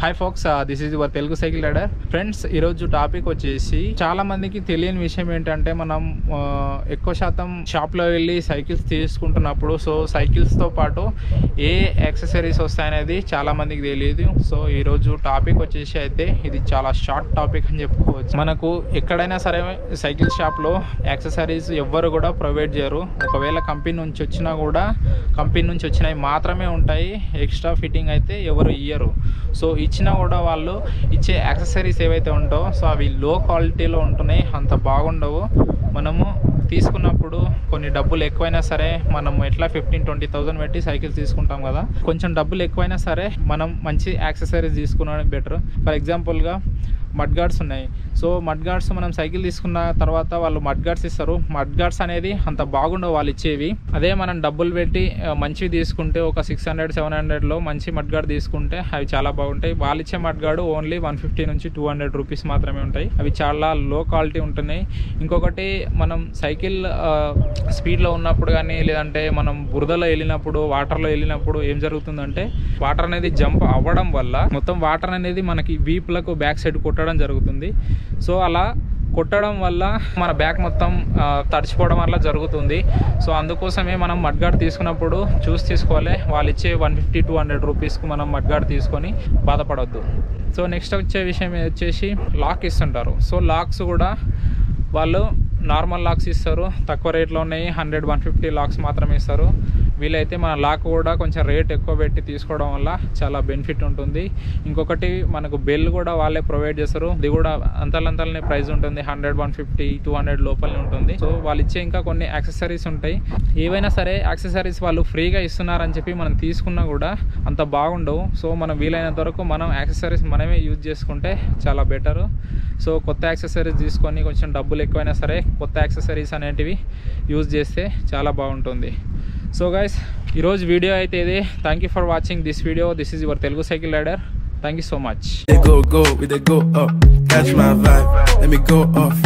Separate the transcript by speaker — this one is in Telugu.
Speaker 1: Hi folks this is your Telugu cycle rider friends ఈరోజు టాపిక్ వచ్చేసి చాలా మందికి తెలియని విషయం ఏంటంటే మనం ఆ, ఎక్కువ శాతం షాప్లో వెళ్ళి సైకిల్స్ తీసుకుంటున్నప్పుడు సో సైకిల్స్తో పాటు ఏ యాక్సెసరీస్ వస్తాయనేది చాలా మందికి తెలియదు సో ఈరోజు టాపిక్ వచ్చేసి అయితే ఇది చాలా షార్ట్ టాపిక్ అని చెప్పుకోవచ్చు మనకు ఎక్కడైనా సరే సైకిల్ షాప్లో యాక్సెసరీస్ ఎవ్వరు కూడా ప్రొవైడ్ చేయరు ఒకవేళ కంపెనీ నుంచి వచ్చినా కూడా కంపెనీ నుంచి వచ్చినవి మాత్రమే ఉంటాయి ఎక్స్ట్రా ఫిట్టింగ్ అయితే ఎవరు ఇయ్యరు సో ఇచ్చినా కూడా వాళ్ళు ఇచ్చే యాక్సెసరీస్ ఏవైతే ఉంటావో సో అవి లో క్వాలిటీలో ఉంటున్నాయి అంత బాగుండవు మనము తీసుకున్నప్పుడు కొన్ని డబ్బులు ఎక్కువైనా సరే మనం ఎట్లా ఫిఫ్టీన్ ట్వంటీ థౌసండ్ పెట్టి సైకిల్స్ తీసుకుంటాం కదా కొంచెం డబ్బులు ఎక్కువైనా సరే మనం మంచి యాక్సెసరీస్ తీసుకున్నది బెటర్ ఫర్ ఎగ్జాంపుల్గా మడ్ గార్డ్స్ ఉన్నాయి సో మడ్ గార్డ్స్ మనం సైకిల్ తీసుకున్న తర్వాత వాళ్ళు మడ్ గార్డ్స్ ఇస్తారు మడ్ గార్డ్స్ అనేది అంత బాగుండవు వాళ్ళు ఇచ్చేవి అదే మనం డబ్బులు పెట్టి ఆ, మంచివి తీసుకుంటే ఒక సిక్స్ హండ్రెడ్ సెవెన్ హండ్రెడ్లో మంచి మడ్ గార్డ్ తీసుకుంటే అవి చాలా బాగుంటాయి వాళ్ళు ఇచ్చే mud guard only one fifty నుంచి టూ హండ్రెడ్ రూపీస్ మాత్రమే ఉంటాయి అవి చాలా లో క్వాలిటీ ఉంటున్నాయి ఇంకొకటి మనం సైకిల్ స్పీడ్లో ఉన్నప్పుడు కానీ లేదంటే మనం బురదలో వెళ్ళినప్పుడు వాటర్లో వెళ్ళినప్పుడు ఏం జరుగుతుందంటే వాటర్ అనేది జంప్ అవ్వడం వల్ల మొత్తం వాటర్ అనేది మనకి వీపులకు బ్యాక్ సైడ్ కొట్టడం జరుగుతుంది సో అలా కొట్టడం వల్ల మన బ్యాక్ మొత్తం ఆ, తడిచిపోవడం వల్ల జరుగుతుంది సో అందుకోసమే మనం మడ్గాడ్ తీసుకున్నప్పుడు చూసి తీసుకోవాలి వాళ్ళు ఇచ్చే వన్ ఫిఫ్టీ టూ హండ్రెడ్ రూపీస్కి మనం మడ్గాడ్ తీసుకొని బాధపడొద్దు సో నెక్స్ట్ వచ్చే విషయం వచ్చేసి లాక్ ఇస్తుంటారు సో లాక్స్ కూడా వాళ్ళు నార్మల్ లాక్స్ ఇస్తారు తక్కువ రేట్లో ఉన్నాయి హండ్రెడ్ వన్ ఫిఫ్టీ లాక్స్ మాత్రమే ఇస్తారు వీలైతే మన లాక్ కూడా కొంచెం రేట్ ఎక్కువ పెట్టి తీసుకోవడం వల్ల చాలా బెనిఫిట్ ఉంటుంది ఇంకొకటి మనకు బెల్ కూడా వాళ్ళే ప్రొవైడ్ చేస్తారు ఇది కూడా అంతలంతలనే ప్రైస్ ఉంటుంది hundred one fifty two hundred లోపలనే ఉంటుంది సో వాళ్ళు ఇచ్చే ఇంకా కొన్ని యాక్సెసరీస్ ఉంటాయి ఏవైనా సరే యాక్సెసరీస్ వాళ్ళు ఫ్రీగా ఇస్తున్నారని చెప్పి మనం తీసుకున్నా కూడా అంత బాగుండవు సో మనం వీలైనంత వరకు మనం యాక్సెసరీస్ మనమే యూజ్ చేసుకుంటే చాలా బెటరు సో కొత్త యాక్సెసరీస్ తీసుకొని కొంచెం డబ్బులు ఎక్కువైనా సరే కొత్త యాక్సెసరీస్ అనేటివి యూజ్ చేస్తే చాలా బాగుంటుంది సో గైస్ ఈరోజు వీడియో అయితే ఇది thank you for watching this video this is your Telugu cycle rider thank you so much
Speaker 2: They go, go, we they go up. Catch my vibe, let me go off.